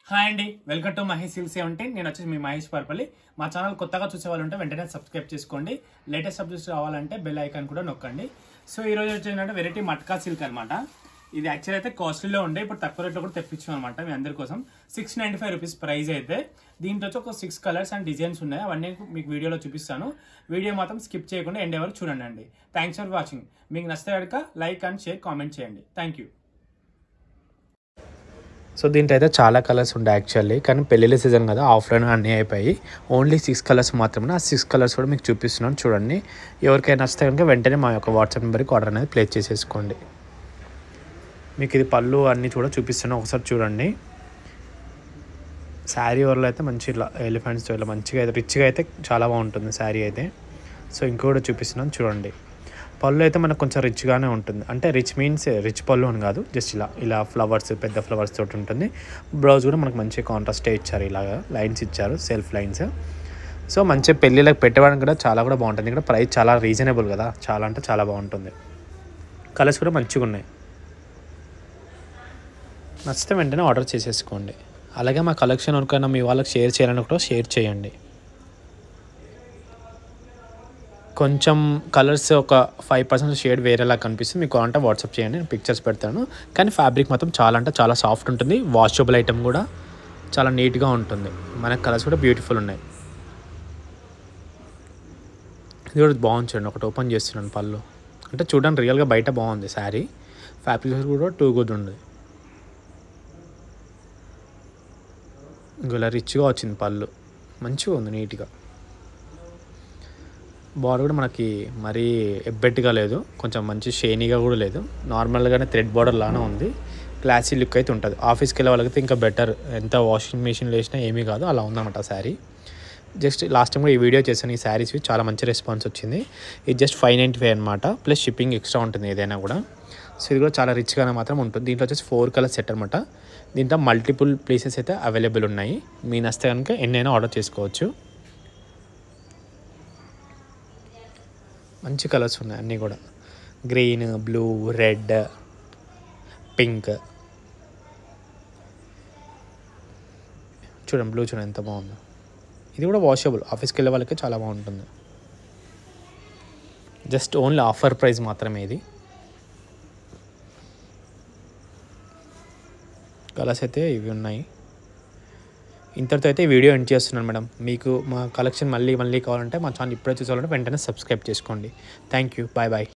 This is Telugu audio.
హాయ్ అండి వెల్కమ్ టు మహేష్ సిల్ సెవెంటీన్ నేను వచ్చేసి మీ మహేష్ పర్పల్లి మా ఛానల్ కొత్తగా చూసే వాళ్ళు ఉంటే వెంటనే సబ్స్క్రైబ్ చేసుకోండి లేటెస్ట్ సబ్జెక్ట్స్ రావాలంటే బెల్ ఐకాన్ కూడా నొక్కండి సో ఈ రోజు వచ్చేంటంటే వెరైటీ మట్కా సిల్క్ అనమాట ఇది యాక్చువల్ అయితే కాస్ట్లీలో ఉండే ఇప్పుడు తక్కువ రేట్లో కూడా తెప్పించాం అనమాట మీ అందరి కోసం six ninety five rupees price అయితే దీంట్లో వచ్చి ఒక సిక్స్ కలర్స్ అండ్ డిజైన్స్ ఉన్నాయి అవన్నీ మీకు వీడియోలో చూపిస్తాను వీడియో మాత్రం స్కిప్ చేయకుండా ఎండ్ ఎవరు చూడండి అండి థ్యాంక్స్ ఫర్ వాచింగ్ మీకు నచ్చితే కనుక లైక్ అండ్ షేర్ కామెంట్ చేయండి థ్యాంక్ యూ సో దీంట్లో అయితే చాలా కలర్స్ ఉండే యాక్చువల్లీ కానీ పెళ్ళిళ్ళ సీజన్ కదా ఆఫ్లైన్ అన్నీ అయిపోయి ఓన్లీ సిక్స్ కలర్స్ మాత్రమే ఆ సిక్స్ కలర్స్ కూడా మీకు చూపిస్తున్నాను చూడండి ఎవరికైనా నచ్చితే కనుక వెంటనే మా యొక్క వాట్సాప్ నెంబర్కి ఆర్డర్ అనేది ప్లేస్ చేసేసుకోండి మీకు ఇది పళ్ళు అన్నీ కూడా చూపిస్తున్నాను ఒకసారి చూడండి శారీ ఓవర్లో అయితే మంచి ఇట్లా ఎలిఫెంట్స్ ఇట్లా మంచిగా అయితే రిచ్గా అయితే చాలా బాగుంటుంది శారీ అయితే సో ఇంకొకటి చూపిస్తున్నాను చూడండి పళ్ళు అయితే మనకు కొంచెం రిచ్గానే ఉంటుంది అంటే రిచ్ మీన్స్ రిచ్ పళ్ళు అని కాదు జస్ట్ ఇలా ఇలా ఫ్లవర్స్ పెద్ద ఫ్లవర్స్ తోటి ఉంటుంది బ్లౌజ్ కూడా మనకు మంచి కాంట్రాస్టే ఇచ్చారు ఇలాగా లైన్స్ ఇచ్చారు సెల్ఫ్ లైన్స్ సో మంచి పెళ్ళిళ్ళకి పెట్టడానికి కూడా చాలా కూడా బాగుంటుంది ఇక్కడ ప్రైస్ చాలా రీజనబుల్ కదా చాలా అంటే చాలా బాగుంటుంది కలర్స్ కూడా మంచిగా ఉన్నాయి నచ్చితే వెంటనే ఆర్డర్ చేసేసుకోండి అలాగే మా కలెక్షన్ ఎవరికైనా మీ వాళ్ళకి షేర్ చేయాలని కూడా షేర్ చేయండి కొంచెం కలర్స్ ఒక ఫైవ్ పర్సెంట్ షేడ్ వేరేలా కనిపిస్తుంది మీకు అంటే వాట్సాప్ చేయండి నేను పిక్చర్స్ పెడతాను కానీ ఫ్యాబ్రిక్ మాత్రం చాలా అంటే చాలా సాఫ్ట్ ఉంటుంది వాషబుల్ ఐటమ్ కూడా చాలా నీట్గా ఉంటుంది మనకి కలర్స్ కూడా బ్యూటిఫుల్ ఉన్నాయి ఇది కూడా బాగుంది చూడండి ఒకటి ఓపెన్ చేస్తున్నాను పళ్ళు అంటే చూడండి రియల్గా బయట బాగుంది శారీ ఫ్యాబ్రిక్ కూడా టూ గుడ్ ఉంది ఇలా రిచ్గా వచ్చింది పళ్ళు మంచిగా ఉంది నీట్గా బార్డర్ కూడా మనకి మరీ ఎబ్బెట్టుగా లేదు కొంచెం మంచి షేనీగా కూడా లేదు నార్మల్గానే థ్రెడ్ బార్డర్ లానే ఉంది క్లాసీ లుక్ అయితే ఉంటుంది ఆఫీస్కి వెళ్ళే వాళ్ళకైతే ఇంకా బెటర్ ఎంత వాషింగ్ మిషన్ వేసినా ఏమీ కాదు అలా ఉందన్నమాట శారీ జస్ట్ లాస్ట్ టైం కూడా ఈ వీడియో చేశాను ఈ శారీస్ చాలా మంచి రెస్పాన్స్ వచ్చింది ఇది జస్ట్ ఫైవ్ నైంటీ ఫైవ్ అనమాట ప్లస్ షిప్పింగ్ ఎక్స్ట్రా ఉంటుంది ఏదైనా కూడా సో ఇది కూడా చాలా రిచ్గానే మాత్రం ఉంటుంది దీంట్లో వచ్చేసి ఫోర్ కలర్ సెట్ అనమాట దీంట్లో మల్టిపుల్ ప్లేసెస్ అయితే అవైలబుల్ ఉన్నాయి మీ నస్తే కనుక ఎన్నైనా ఆర్డర్ చేసుకోవచ్చు మంచి కలర్స్ ఉన్నాయి అన్నీ కూడా గ్రీన్ బ్లూ రెడ్ పింక్ చూడండి బ్లూ చూడండి ఎంత బాగుందో ఇది కూడా వాషబుల్ ఆఫీస్కి వెళ్ళే వాళ్ళకి చాలా బాగుంటుంది జస్ట్ ఓన్లీ ఆఫర్ ప్రైస్ మాత్రమే ఇది కలర్స్ అయితే ఇవి ఉన్నాయి ఇంతటితో అయితే వీడియో ఎండ్ చేస్తున్నాను మేడం మీకు మా కలెక్షన్ మళ్ళీ మళ్ళీ కావాలంటే మా ఛానల్ ఇప్పుడే చూసాలంటే వెంటనే సబ్స్క్రైబ్ చేసుకోండి థ్యాంక్ యూ బాయ్ బాయ్